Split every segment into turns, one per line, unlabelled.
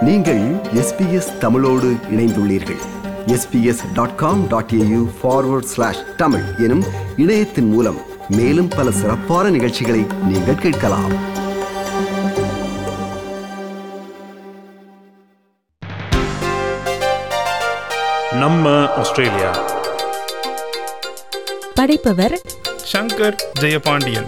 நீங்கள் எஸ்பிஎஸ் தமிழோடு இணைந்துள்ளீர்கள் SBS dot com dot AU forward slash Tamil எனும் இணையத்தின் மூலம் மேலும் பல சிறப்பான நிகழ்ச்சிகளை நீங்கள் கேட்கலாம்
நம்ம ஆஸ்திரேலியா
படைப்பவர்
சங்கர் ஜெயபாண்டியன்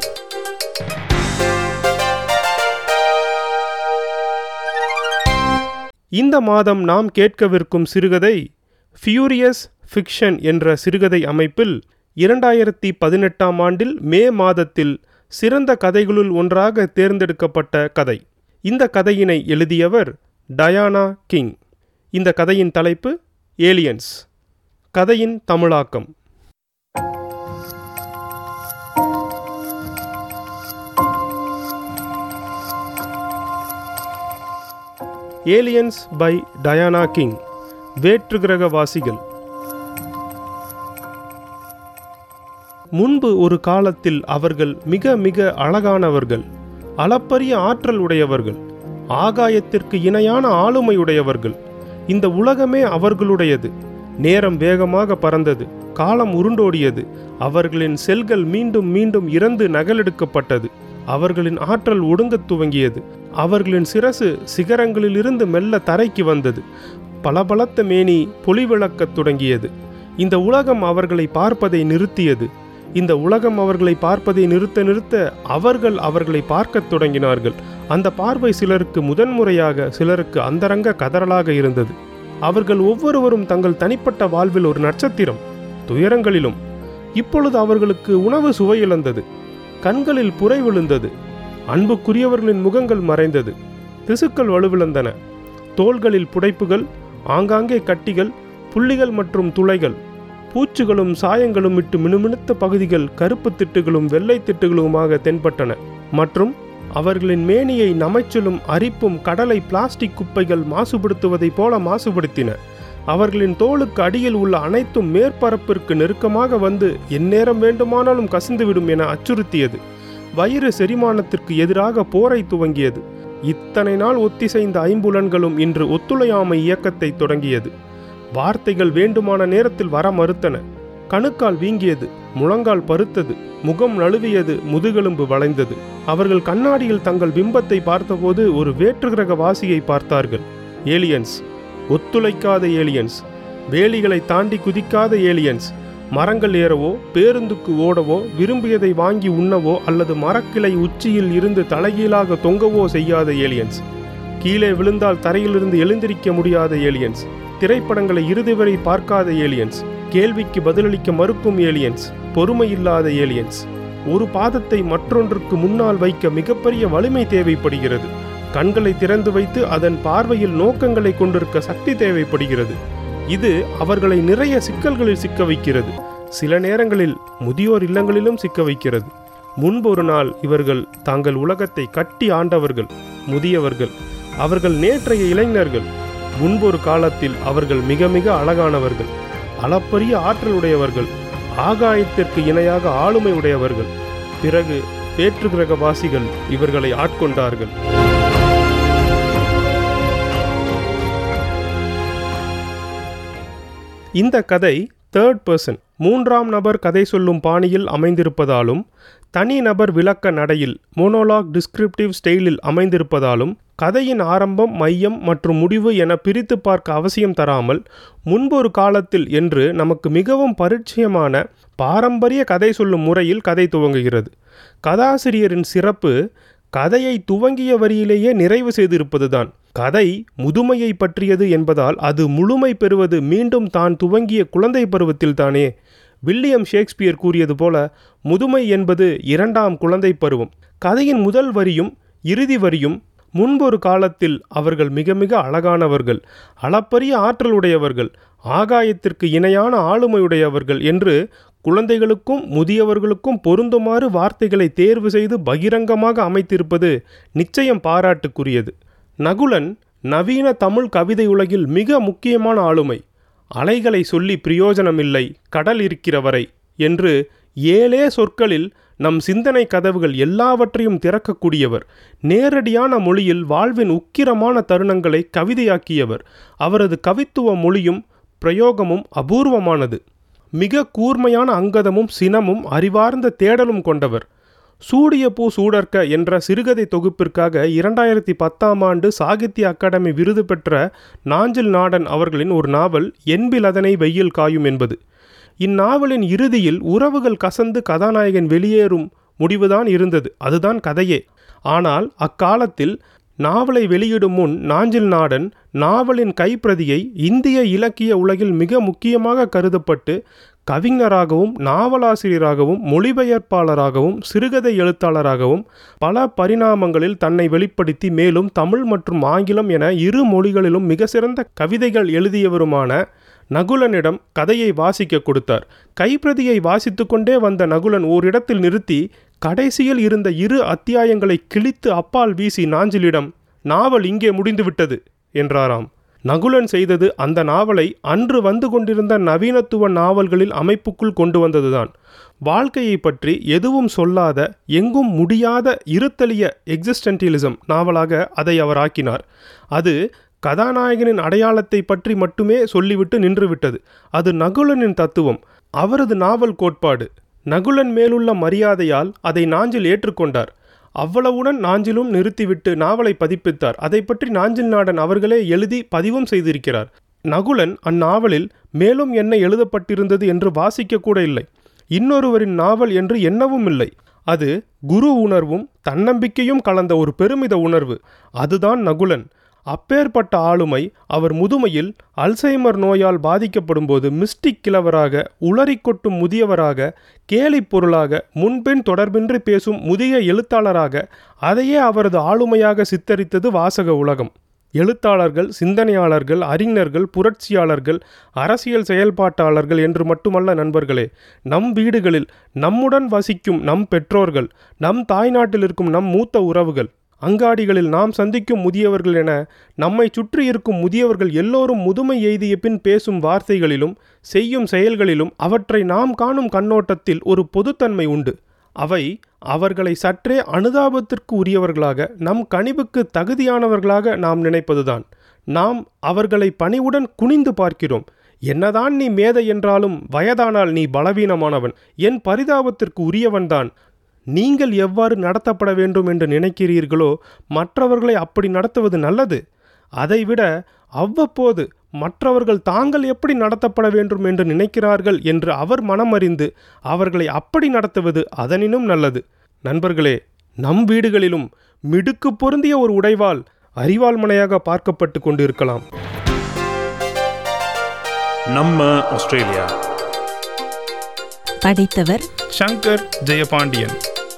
இந்த மாதம் நாம் கேட்கவிருக்கும் சிறுகதை ஃபியூரியஸ் ஃபிக்ஷன் என்ற சிறுகதை அமைப்பில் இரண்டாயிரத்தி பதினெட்டாம் ஆண்டில் மே மாதத்தில் சிறந்த கதைகளுள் ஒன்றாக தேர்ந்தெடுக்கப்பட்ட கதை இந்த கதையினை எழுதியவர் டயானா கிங் இந்த கதையின் தலைப்பு ஏலியன்ஸ் கதையின் தமிழாக்கம் ஏலியன்ஸ் பை டயானா கிங் வேற்று கிரகவாசிகள் முன்பு ஒரு காலத்தில் அவர்கள் மிக மிக அழகானவர்கள் அளப்பரிய ஆற்றல் உடையவர்கள் ஆகாயத்திற்கு இணையான ஆளுமையுடையவர்கள் இந்த உலகமே அவர்களுடையது நேரம் வேகமாக பறந்தது காலம் உருண்டோடியது அவர்களின் செல்கள் மீண்டும் மீண்டும் இறந்து நகலெடுக்கப்பட்டது அவர்களின் ஆற்றல் ஒடுங்கத் துவங்கியது அவர்களின் சிரசு சிகரங்களிலிருந்து மெல்ல தரைக்கு வந்தது பளபளத்த மேனி பொலிவிளக்கத் தொடங்கியது இந்த உலகம் அவர்களை பார்ப்பதை நிறுத்தியது இந்த உலகம் அவர்களை பார்ப்பதை நிறுத்த நிறுத்த அவர்கள் அவர்களை பார்க்கத் தொடங்கினார்கள் அந்த பார்வை சிலருக்கு முதன்முறையாக சிலருக்கு அந்தரங்க கதறலாக இருந்தது அவர்கள் ஒவ்வொருவரும் தங்கள் தனிப்பட்ட வாழ்வில் ஒரு நட்சத்திரம் துயரங்களிலும் இப்பொழுது அவர்களுக்கு உணவு சுவையிழந்தது கண்களில் புரை விழுந்தது அன்புக்குரியவர்களின் முகங்கள் மறைந்தது திசுக்கள் வலுவிழந்தன தோள்களில் புடைப்புகள் ஆங்காங்கே கட்டிகள் புள்ளிகள் மற்றும் துளைகள் பூச்சுகளும் சாயங்களும் இட்டு மினுமினுத்த பகுதிகள் கருப்பு திட்டுகளும் வெள்ளை திட்டுகளுமாக தென்பட்டன மற்றும் அவர்களின் மேனியை நமைச்சலும் அரிப்பும் கடலை பிளாஸ்டிக் குப்பைகள் மாசுபடுத்துவதைப் போல மாசுபடுத்தின அவர்களின் தோளுக்கு அடியில் உள்ள அனைத்தும் மேற்பரப்பிற்கு நெருக்கமாக வந்து எந்நேரம் வேண்டுமானாலும் கசிந்துவிடும் என அச்சுறுத்தியது வயிறு செரிமானத்திற்கு எதிராக போரை துவங்கியது இத்தனை நாள் ஒத்திசைந்த ஐம்புலன்களும் இன்று ஒத்துழையாமை இயக்கத்தை தொடங்கியது வார்த்தைகள் வேண்டுமான நேரத்தில் வர மறுத்தன கணுக்கால் வீங்கியது முழங்கால் பருத்தது முகம் நழுவியது முதுகெலும்பு வளைந்தது அவர்கள் கண்ணாடியில் தங்கள் பிம்பத்தை பார்த்தபோது ஒரு வேற்றுகிரக வாசியை பார்த்தார்கள் ஏலியன்ஸ் ஒத்துழைக்காத ஏலியன்ஸ் வேலிகளை தாண்டி குதிக்காத ஏலியன்ஸ் மரங்கள் ஏறவோ பேருந்துக்கு ஓடவோ விரும்பியதை வாங்கி உண்ணவோ அல்லது மரக்கிளை உச்சியில் இருந்து தலைகீழாக தொங்கவோ செய்யாத ஏலியன்ஸ் கீழே விழுந்தால் தரையிலிருந்து எழுந்திருக்க முடியாத ஏலியன்ஸ் திரைப்படங்களை இறுதி வரை பார்க்காத ஏலியன்ஸ் கேள்விக்கு பதிலளிக்க மறுக்கும் ஏலியன்ஸ் பொறுமையில்லாத ஏலியன்ஸ் ஒரு பாதத்தை மற்றொன்றுக்கு முன்னால் வைக்க மிகப்பெரிய வலிமை தேவைப்படுகிறது கண்களை திறந்து வைத்து அதன் பார்வையில் நோக்கங்களை கொண்டிருக்க சக்தி தேவைப்படுகிறது இது அவர்களை நிறைய சிக்கல்களில் சிக்க வைக்கிறது சில நேரங்களில் முதியோர் இல்லங்களிலும் சிக்க வைக்கிறது முன்பு ஒரு நாள் இவர்கள் தாங்கள் உலகத்தை கட்டி ஆண்டவர்கள் முதியவர்கள் அவர்கள் நேற்றைய இளைஞர்கள் முன்பொரு காலத்தில் அவர்கள் மிக மிக அழகானவர்கள் அளப்பரிய ஆற்றலுடையவர்கள் ஆகாயத்திற்கு இணையாக ஆளுமை உடையவர்கள் பிறகு வேற்று கிரகவாசிகள் இவர்களை ஆட்கொண்டார்கள் இந்த கதை தேர்ட் பர்சன் மூன்றாம் நபர் கதை சொல்லும் பாணியில் அமைந்திருப்பதாலும் தனி நபர் விளக்க நடையில் மோனோலாக் டிஸ்கிரிப்டிவ் ஸ்டைலில் அமைந்திருப்பதாலும் கதையின் ஆரம்பம் மையம் மற்றும் முடிவு என பிரித்து பார்க்க அவசியம் தராமல் முன்பொரு காலத்தில் என்று நமக்கு மிகவும் பரிச்சயமான பாரம்பரிய கதை சொல்லும் முறையில் கதை துவங்குகிறது கதாசிரியரின் சிறப்பு கதையை துவங்கிய வரியிலேயே நிறைவு செய்திருப்பதுதான் கதை முதுமையை பற்றியது என்பதால் அது முழுமை பெறுவது மீண்டும் தான் துவங்கிய குழந்தை பருவத்தில்தானே வில்லியம் ஷேக்ஸ்பியர் கூறியது போல முதுமை என்பது இரண்டாம் குழந்தை பருவம் கதையின் முதல் வரியும் இறுதி வரியும் முன்பொரு காலத்தில் அவர்கள் மிக மிக அழகானவர்கள் அளப்பரிய ஆற்றலுடையவர்கள் ஆகாயத்திற்கு இணையான ஆளுமையுடையவர்கள் என்று குழந்தைகளுக்கும் முதியவர்களுக்கும் பொருந்துமாறு வார்த்தைகளை தேர்வு செய்து பகிரங்கமாக அமைத்திருப்பது நிச்சயம் பாராட்டுக்குரியது நகுலன் நவீன தமிழ் கவிதை உலகில் மிக முக்கியமான ஆளுமை அலைகளை சொல்லி பிரயோஜனமில்லை கடல் இருக்கிற வரை என்று ஏழே சொற்களில் நம் சிந்தனை கதவுகள் எல்லாவற்றையும் திறக்கக்கூடியவர் நேரடியான மொழியில் வாழ்வின் உக்கிரமான தருணங்களை கவிதையாக்கியவர் அவரது கவித்துவ மொழியும் பிரயோகமும் அபூர்வமானது மிக கூர்மையான அங்கதமும் சினமும் அறிவார்ந்த தேடலும் கொண்டவர் சூடிய பூ சூடர்க்க என்ற சிறுகதை தொகுப்பிற்காக இரண்டாயிரத்தி பத்தாம் ஆண்டு சாகித்ய அகாடமி விருது பெற்ற நாஞ்சில் நாடன் அவர்களின் ஒரு நாவல் என்பிலதனை வெயில் காயும் என்பது இந்நாவலின் இறுதியில் உறவுகள் கசந்து கதாநாயகன் வெளியேறும் முடிவுதான் இருந்தது அதுதான் கதையே ஆனால் அக்காலத்தில் நாவலை வெளியிடும் முன் நாஞ்சில் நாடன் நாவலின் கைப்பிரதியை இந்திய இலக்கிய உலகில் மிக முக்கியமாக கருதப்பட்டு கவிஞராகவும் நாவலாசிரியராகவும் மொழிபெயர்ப்பாளராகவும் சிறுகதை எழுத்தாளராகவும் பல பரிணாமங்களில் தன்னை வெளிப்படுத்தி மேலும் தமிழ் மற்றும் ஆங்கிலம் என இரு மொழிகளிலும் மிக சிறந்த கவிதைகள் எழுதியவருமான நகுலனிடம் கதையை வாசிக்க கொடுத்தார் கைப்பிரதியை வாசித்து கொண்டே வந்த நகுலன் ஓரிடத்தில் நிறுத்தி கடைசியில் இருந்த இரு அத்தியாயங்களை கிழித்து அப்பால் வீசி நாஞ்சிலிடம் நாவல் இங்கே முடிந்துவிட்டது என்றாராம் நகுலன் செய்தது அந்த நாவலை அன்று வந்து கொண்டிருந்த நவீனத்துவ நாவல்களில் அமைப்புக்குள் கொண்டு வந்ததுதான் வாழ்க்கையை பற்றி எதுவும் சொல்லாத எங்கும் முடியாத இருத்தலிய எக்ஸிஸ்டன்டிலிசம் நாவலாக அதை அவர் ஆக்கினார் அது கதாநாயகனின் அடையாளத்தை பற்றி மட்டுமே சொல்லிவிட்டு நின்றுவிட்டது அது நகுலனின் தத்துவம் அவரது நாவல் கோட்பாடு நகுலன் மேலுள்ள மரியாதையால் அதை நாஞ்சில் ஏற்றுக்கொண்டார் அவ்வளவுடன் நாஞ்சிலும் நிறுத்திவிட்டு நாவலை பதிப்பித்தார் அதை பற்றி நாஞ்சில் நாடன் அவர்களே எழுதி பதிவும் செய்திருக்கிறார் நகுலன் அந்நாவலில் மேலும் என்ன எழுதப்பட்டிருந்தது என்று வாசிக்க கூட இல்லை இன்னொருவரின் நாவல் என்று எண்ணவும் இல்லை அது குரு உணர்வும் தன்னம்பிக்கையும் கலந்த ஒரு பெருமித உணர்வு அதுதான் நகுலன் அப்பேற்பட்ட ஆளுமை அவர் முதுமையில் அல்சைமர் நோயால் பாதிக்கப்படும்போது மிஸ்டிக் கிழவராக உளறி கொட்டும் முதியவராக கேலிப் பொருளாக முன்பின் தொடர்பின்றி பேசும் முதிய எழுத்தாளராக அதையே அவரது ஆளுமையாக சித்தரித்தது வாசக உலகம் எழுத்தாளர்கள் சிந்தனையாளர்கள் அறிஞர்கள் புரட்சியாளர்கள் அரசியல் செயல்பாட்டாளர்கள் என்று மட்டுமல்ல நண்பர்களே நம் வீடுகளில் நம்முடன் வசிக்கும் நம் பெற்றோர்கள் நம் தாய்நாட்டில் இருக்கும் நம் மூத்த உறவுகள் அங்காடிகளில் நாம் சந்திக்கும் முதியவர்கள் என நம்மை சுற்றி இருக்கும் முதியவர்கள் எல்லோரும் முதுமை எய்திய பின் பேசும் வார்த்தைகளிலும் செய்யும் செயல்களிலும் அவற்றை நாம் காணும் கண்ணோட்டத்தில் ஒரு பொதுத்தன்மை உண்டு அவை அவர்களை சற்றே அனுதாபத்திற்கு உரியவர்களாக நம் கனிவுக்கு தகுதியானவர்களாக நாம் நினைப்பதுதான் நாம் அவர்களை பணிவுடன் குனிந்து பார்க்கிறோம் என்னதான் நீ மேதை என்றாலும் வயதானால் நீ பலவீனமானவன் என் பரிதாபத்திற்கு உரியவன்தான் நீங்கள் எவ்வாறு நடத்தப்பட வேண்டும் என்று நினைக்கிறீர்களோ மற்றவர்களை அப்படி நடத்துவது நல்லது அதைவிட அவ்வப்போது மற்றவர்கள் தாங்கள் எப்படி நடத்தப்பட வேண்டும் என்று நினைக்கிறார்கள் என்று அவர் மனமறிந்து அவர்களை அப்படி நடத்துவது அதனினும் நல்லது நண்பர்களே நம் வீடுகளிலும் மிடுக்கு பொருந்திய ஒரு உடைவால் அறிவால் மனையாக பார்க்கப்பட்டு கொண்டிருக்கலாம்
நம்ம ஆஸ்திரேலியா
படித்தவர்
சங்கர் ஜெயபாண்டியன்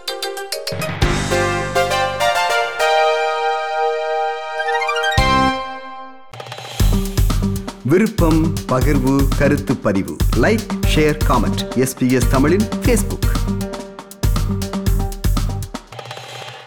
விருப்பம் பகிர்வு கருத்து பதிவு லைக் ஷேர் காமெண்ட் எஸ்பிஎஸ் தமிழின் ஃபேஸ்புக்